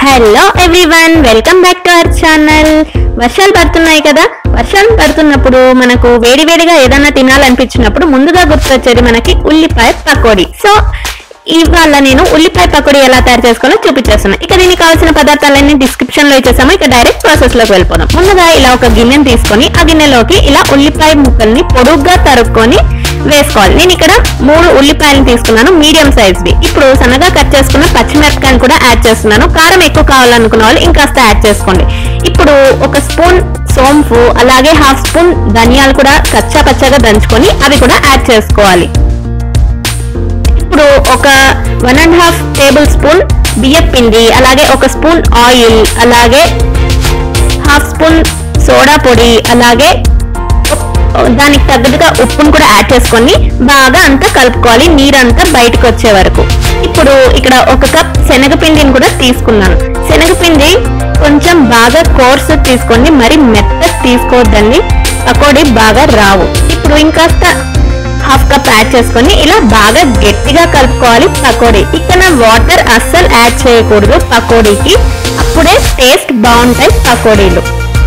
hello everyone welcome back to our channel వర్షాలు పడుతున్నాయి కదా వర్షాలు పడుతున్నప్పుడు మనకు వేడివేడిగా ఏదైనా తినాలనిపించినప్పుడు ముందుగా గుర్తొచ్చేది మనకి ఉల్లిపాయ పకోడీ సో ఇవాళ నేను ఉల్లిపాయ పకోడీ ఎలా తయారు చేసుకోవాలో చూపించేస్తాను ఇక దీనికి కావాల్సిన పదార్థాలన్నీ డిస్క్రిప్షన్ లో ఇచ్చేసాము ఇక డైరెక్ట్ ప్రాసెస్ లోకి వెళ్ళిపోదాం ముందుగా ఇలా ఒక గిన్నెని తీసుకొని ఆ గిన్నెలోకి ఇలా ఉల్లిపాయ ముక్కల్ని పొడుగ్గా తరుక్కొని వేసుకోవాలి నేను ఇక్కడ మూడు ఉల్లిపాయలు తీసుకున్నాను మీడియం సైజ్ వి ఇప్పుడు సన్నగా కట్ చేసుకున్న పచ్చిమిరపకాయలు కూడా యాడ్ చేస్తున్నాను కారం ఎక్కువ కావాలనుకున్న వాళ్ళు ఇంకాస్త యాడ్ చేసుకోండి ఇప్పుడు ఒక స్పూన్ సోంపు అలాగే హాఫ్ స్పూన్ ధనియాలు కూడా కచ్చా పచ్చగా దంచుకొని అవి కూడా యాడ్ చేసుకోవాలి ఇప్పుడు ఒక one and half tablespoon బియ్యం పిండి అలాగే ఒక స్పూన్ ఆయిల్ అలాగే హాఫ్ స్పూన్ సోడా పొడి అలాగే దానికి తగ్గట్టుగా ఉప్పును కూడా యాడ్ చేసుకొని బాగా అంతా కలుపుకోవాలి నీరంతా బయటకు వచ్చే వరకు ఇప్పుడు ఇక్కడ ఒక కప్ శనగపిండిని కూడా తీసుకున్నాను శనగపిండి కొంచెం బాగా కోర్స్ తీసుకోండి మరి మెత్తగా తీసుకోవద్దండి పకోడీ బాగా రావు ఇప్పుడు ఇంకాస్త హాఫ్ కప్ యాడ్ చేసుకొని ఇలా బాగా గట్టిగా కలుపుకోవాలి పకోడీ ఇక్కడ వాటర్ అస్సలు యాడ్ చేయకూడదు పకోడీకి అప్పుడే టేస్ట్ బాగుంటాయి పకోడీలు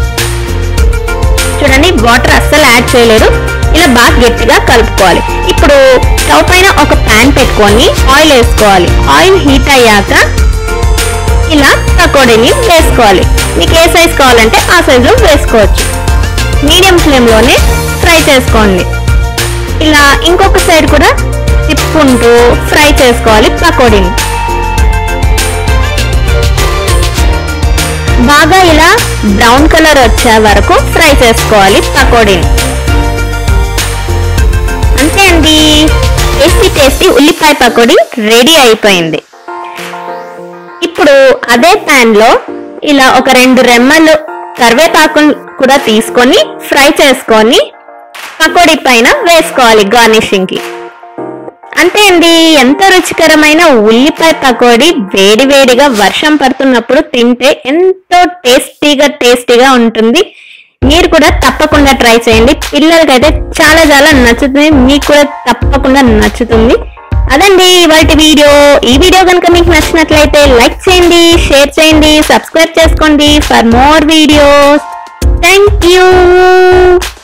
చూడండి వాటర్ అస్సలు యాడ్ చేయలేదు ఇలా బాగా గట్టిగా కలుపుకోవాలి ఇప్పుడు స్టవ్ పైన ఒక ప్యాన్ పెట్టుకొని ఆయిల్ వేసుకోవాలి ఆయిల్ హీట్ అయ్యాక ఇలా పకోడీని వేసుకోవాలి మీకు ఏ సైజ్ కావాలంటే ఆ సైజులో వేసుకోవచ్చు మీడియం ఫ్లేమ్లోనే ఫ్రై చేసుకోండి ఇలా ఇంకొక సైడ్ కూడా తిప్పుకుంటూ ఫ్రై చేసుకోవాలి పకోడీని బాగా ఇలా బ్రౌన్ కలర్ వచ్చే వరకు ఫ్రై చేసుకోవాలి పకోడీని అంతే అండి టేస్టీ టేస్టీ ఉల్లిపాయ పకోడీ రెడీ అయిపోయింది ఇప్పుడు అదే ప్యాన్ లో ఇలా ఒక రెండు రెమ్మలు కరివేపాకు కూడా తీసుకొని ఫ్రై చేసుకొని పకోడీ పైన వేసుకోవాలి గార్నిషింగ్ కి అంతే అండి ఎంత రుచికరమైన ఉల్లిపాయ పకోడీ వేడి వేడిగా వర్షం పడుతున్నప్పుడు తింటే ఎంతో టేస్టీగా టేస్టీగా ఉంటుంది మీరు కూడా తప్పకుండా ట్రై చేయండి పిల్లలకైతే చాలా చాలా నచ్చుతుంది మీకు కూడా తప్పకుండా నచ్చుతుంది అదండి వాటి వీడియో ఈ వీడియో కనుక మీకు నచ్చినట్లయితే లైక్ చేయండి షేర్ చేయండి సబ్స్క్రైబ్ చేసుకోండి for more videos thank you